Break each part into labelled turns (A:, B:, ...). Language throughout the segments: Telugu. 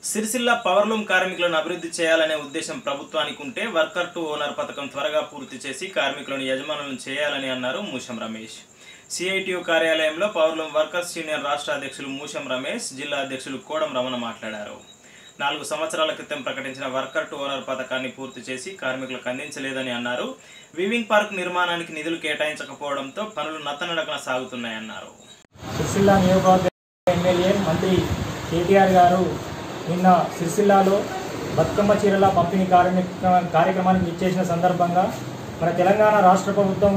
A: సిరిసిల్ల పవర్లూమ్ కార్మికులను అభివృద్ధి చేయాలనే ఉద్దేశం ప్రభుత్వానికి ఉంటే వర్కర్ టు ఓనర్ పథకం త్వరగా పూర్తి చేసి కార్మికులను యజమానులను చేయాలని అన్నారు మూషం రమేష్ సిఐటియు కార్యాలయంలో పవర్లూమ్ వర్కర్స్ యూనియన్ రాష్ట్ర అధ్యక్షులు మూషం రమేష్ జిల్లా అధ్యక్షులు కోడం రమణ మాట్లాడారు నాలుగు సంవత్సరాల క్రితం ప్రకటించిన వర్కర్ టు ఓనర్ పథకాన్ని పూర్తి చేసి కార్మికులకు అందించలేదని అన్నారు వివింగ్ పార్క్ నిర్మాణానికి నిధులు కేటాయించకపోవడంతో పనులు నత్తనడకన సాగుతున్నాయన్నారు
B: సిరిసిల్ల నియోజకవర్గ ఎమ్మెల్యే మంత్రి కేటీఆర్ గారు నిన్న సిరిసిల్లాలో బతుకమ్మ చీరల పంపిణీ కార్యక్రమ కార్యక్రమానికి ఇచ్చేసిన సందర్భంగా మన తెలంగాణ రాష్ట్ర ప్రభుత్వం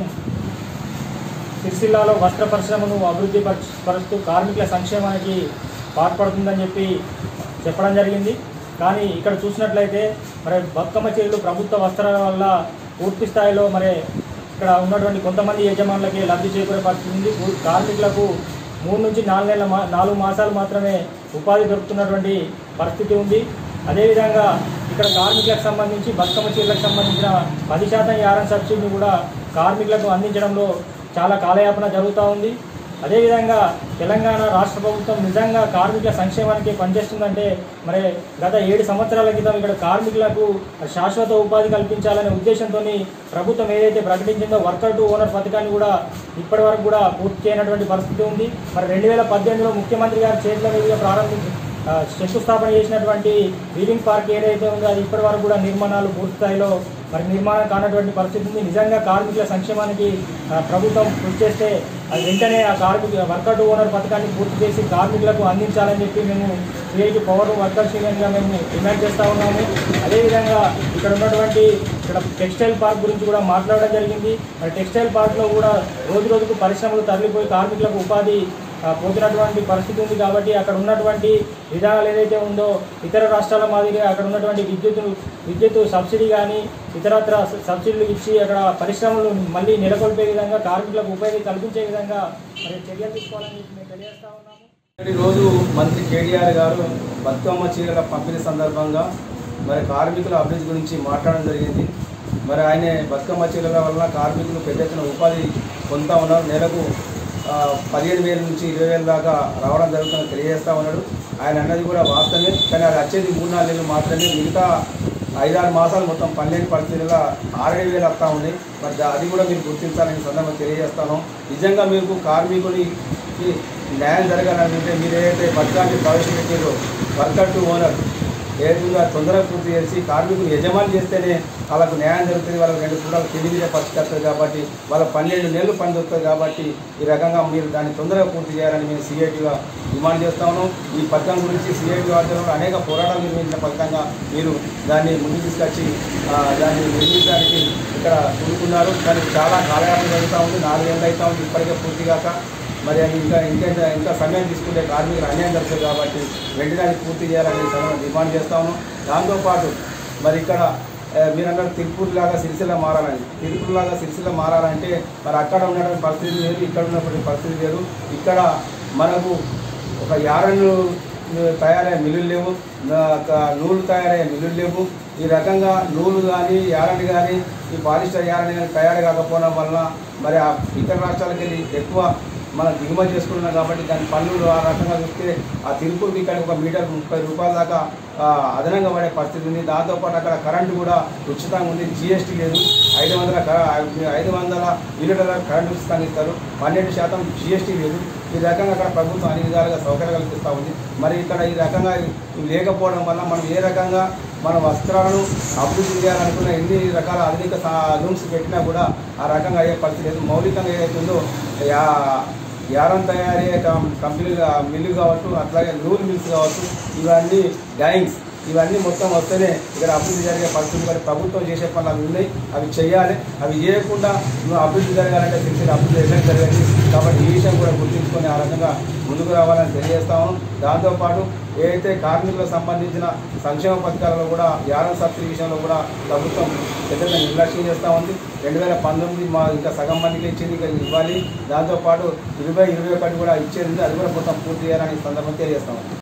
B: సిరిసిల్లాలో వస్త్ర పరిశ్రమను అభివృద్ధి పరచ- పరుస్తూ కార్మికుల సంక్షేమానికి పాటుపడుతుందని చెప్పి చెప్పడం జరిగింది కానీ ఇక్కడ చూసినట్లయితే మరి బతుకమ్మ చీరలు ప్రభుత్వ వస్త్రాల వల్ల పూర్తి స్థాయిలో మరి ఇక్కడ ఉన్నటువంటి కొంతమంది యజమానులకి లబ్ధి చేకూరే పరిస్థితి ఉంది పూ- కార్మికులకు మూడు నుంచి నాలుగు నెలల మా నాలుగు మాసాలు మాత్రమే ఉపాధి దొరుకుతున్నటువంటి పరిస్థితి ఉంది అదేవిధంగా ఇక్కడ కార్మికులకు సంబంధించి బతుకమ్మ చీరలకు సంబంధించిన పది శాతం యారన్ సబ్సిడీని కూడా కార్మికులకు అందించడంలో చాలా కాలయాపన జరుగుతూ ఉంది అదేవిధంగా తెలంగాణ రాష్ట్ర ప్రభుత్వం నిజంగా కార్మికుల సంక్షేమానికి పనిచేస్తుందంటే మరి గత ఏడు సంవత్సరాల క్రితం ఇక్కడ కార్మికులకు శాశ్వత ఉపాధి కల్పించాలనే ఉద్దేశంతో ప్రభుత్వం ఏదైతే ప్రకటించిందో వర్కర్ టు ఓనర్ పథకాన్ని కూడా ఇప్పటి వరకు కూడా పూర్తి చేయనటువంటి పరిస్థితి ఉంది మరి రెండు వేల పద్దెనిమిదిలో ముఖ్యమంత్రి గారి చేతుల మీదుగా ప్రారంభించి ఆ, శంకుస్థాపన చేసినటువంటి వీవింగ్ పార్క్ ఏదైతే ఉందో అది ఇప్పటి వరకు కూడా నిర్మాణాలు పూర్తి స్థాయిలో మరి నిర్మాణం కానటువంటి పరిస్థితి ఉంది నిజంగా కార్మికుల సంక్షేమానికి ఆ, ప్రభుత్వం కృషి చేస్తే అది వెంటనే ఆ కార్మిక వర్కర్ టు ఓనర్ పథకాన్ని పూర్తి చేసి కార్మికులకు అందించాలని చెప్పి మేము క్రియేట్ పవర్ వర్కర్స్ యూనియన్గా మేము డిమాండ్ చేస్తూ ఉన్నాము అదేవిధంగా ఇక్కడ ఉన్నటువంటి ఇక్కడ టెక్స్టైల్ పార్క్ గురించి కూడా మాట్లాడడం జరిగింది మరి టెక్స్టైల్ పార్క్లో కూడా రోజు రోజుకు పరిశ్రమలు తరలిపోయి కార్మికులకు ఉపాధి ఆ, పోతున్నటువంటి పరిస్థితి ఉంది కాబట్టి అక్కడ ఉన్నటువంటి విధానాలు ఏదైతే ఉందో ఇతర రాష్ట్రాల మాదిరిగా అక్కడ ఉన్నటువంటి విద్యుత్ విద్యుత్ సబ్సిడీ కానీ ఇతరత్ర సబ్సిడీలు ఇచ్చి అక్కడ పరిశ్రమలు మళ్ళీ నెలకొల్పే విధంగా కార్మికులకు ఉపాధి కల్పించే విధంగా మరి చర్యలు తీసుకోవాలని చెప్పి మేము తెలియజేస్తా ఉన్నాము
C: ఈ రోజు మంత్రి కేటీఆర్ గారు బతుకమ్మ చీరల పంపిణీ సందర్భంగా మరి కార్మికుల అభివృద్ధి గురించి మాట్లాడడం జరిగింది మరి ఆయన బతుకమ్మ చీరల వలన కార్మికులు పెద్ద ఎత్తున ఉపాధి పొందుతా ఉన్నారు నెలకు ఆ, పదిహేను వేల నుంచి ఇరవై వేల దాకా రావడం జరుగుతుందని తెలియజేస్తా ఉన్నాడు ఆయన అన్నది కూడా వాస్తవమే కానీ అది వచ్చేది మూడు నాలుగు నెలలు మాత్రమే మిగతా ఐదారు మాసాలు మొత్తం పన్నెండు పరిస్థితుల్లో ఆరేడు వేలు వస్తూ ఉంది మరి దా- అది కూడా మీరు గుర్తించాలని ఈ సందర్భంగా తెలియజేస్తాను నిజంగా మీకు కార్మికుడికి న్యాయం జరగాలంటే మీరు ఏదైతే పథకాన్ని ప్రవేశపెట్టారో వర్కర్ టు ఓనర్ ఏదైతుందో అది తొందరగా పూర్తి చేసి కార్మికులు యజమాని చేస్తేనే వాళ్ళకు న్యాయం జరుగుతుంది వాళ్ళకి రెండు పూటలు తిండి మీద పరిస్థితి వస్తుంది కాబట్టి వాళ్ళ పన్నెండు నెలలు పని దొరుకుతుంది కాబట్టి ఈ రకంగా మీరు దాన్ని తొందరగా పూర్తి చేయాలని మేము సిఐటిగా డిమాండ్ చేస్తా ఉన్నాం ఈ పథకం గురించి సిఐటి ఆధ్వర్యంలో అనేక పోరాటాలు నిర్వహించిన పథకంగా మీరు దాన్ని ముందుకు తీసుకొచ్చి ఆ, దాన్ని నిర్మించడానికి ఇక్కడ కూడుకున్నారు కానీ చాలా కాలయాపన జరుగుతూ ఉంది నాలుగేళ్ళు అవుతా ఉంది ఇప్పటికే పూర్తి కాక మరి అది ఇంకా ఇంకా ఇంకా సమయం తీసుకుంటే కార్మికులు అన్యాయం జరుగుతుంది కాబట్టి వెంటనే అది పూర్తి చేయాలని ఈ సందర్భంగా డిమాండ్ చేస్తా ఉన్నాం దాంతోపాటు మరి ఇక్కడ ఆ, మీరు అన్నారు తిరుపూర్ లాగా సిరిసిల్ల మారాలని తిరుపూర్ లాగా సిరిసిల్ల మారాలంటే మరి అక్కడ ఉన్నటువంటి పరిస్థితి వేరు ఇక్కడ ఉన్నటువంటి పరిస్థితి వేరు ఇక్కడ మనకు ఒక యారన్లు తయారయ్యే మిల్లులు లేవు నా- ఒక నూలు తయారయ్యే మిల్లులు లేవు ఈ రకంగా నూలు కానీ యారని కానీ ఈ పాలిస్టర్ యారని కానీ తయారు కాకపోవడం వలన మరి ఆ ఇతర రాష్ట్రాలకు వెళ్ళి ఎక్కువ మనం దిగుమతి చేసుకుంటున్నాం కాబట్టి దాని పన్నులు ఆ రకంగా చూస్తే ఆ తిరుపూర్కి ఇక్కడ ఒక మీటర్ ముప్పై రూపాయల దాకా ఆ, అదనంగా పడే పరిస్థితి ఉంది దాంతోపాటు అక్కడ కరెంటు కూడా ఉచితంగా ఉంది జిఎస్టీ లేదు ఐదు వందల క- ఐదు వందల యూనిట్ల దాకా కరెంటు ఉచితంగా ఇస్తారు పన్నెండు శాతం జిఎస్టీ లేదు ఈ రకంగా అక్కడ ప్రభుత్వం అన్ని విధాలుగా సౌకర్యాలు కల్పిస్తూ ఉంది మరి ఇక్కడ ఈ రకంగా ఇవి లేకపోవడం వల్ల మనం ఏ రకంగా మన వస్త్రాలను అభివృద్ధి చేయాలనుకున్న ఎన్ని రకాల ఆధునిక లూమ్స్ పెట్టినా కూడా ఆ రకంగా అయ్యే పరిస్థితి లేదు మౌలికంగా ఏదైతుందో యా యారం తయారయ్యే కం- కంపెనీలు మిల్లు కావచ్చు అట్లాగే నూలు మిల్స్ కావచ్చు ఇవన్నీ డైయింగ్స్ ఇవన్నీ మొత్తం వస్తేనే ఇక్కడ అభివృద్ధి జరిగే పరిస్థితి మరి ప్రభుత్వం చేసే పనులు అవి ఉన్నాయి అవి చేయాలి అవి చేయకుండా నువ్వు అభివృద్ధి జరగాలంటే తెలిసి అభివృద్ధి ఎక్కడ జరగాలి కాబట్టి ఈ విషయం కూడా గుర్తుంచుకొని ఆ రకంగా ముందుకు రావాలని తెలియజేస్తాము దాంతోపాటు ఏదైతే కార్మికులకు సంబంధించిన సంక్షేమ పథకాలలో కూడా యారం సబ్సిడీ విషయంలో కూడా ప్రభుత్వం పెద్దగా నిర్లక్ష్యం చేస్తూ ఉంది రెండు వేల పంతొమ్మిది మా ఇంకా సగం మందికి ఇచ్చింది ఇంకా ఇవ్వాలి దాంతోపాటు ఇరవై ఇరవై ఒకటి కూడా ఇచ్చేది ఉంది అది కూడా మొత్తం పూర్తి చేయాలని ఈ సందర్భంగా తెలియజేస్తాము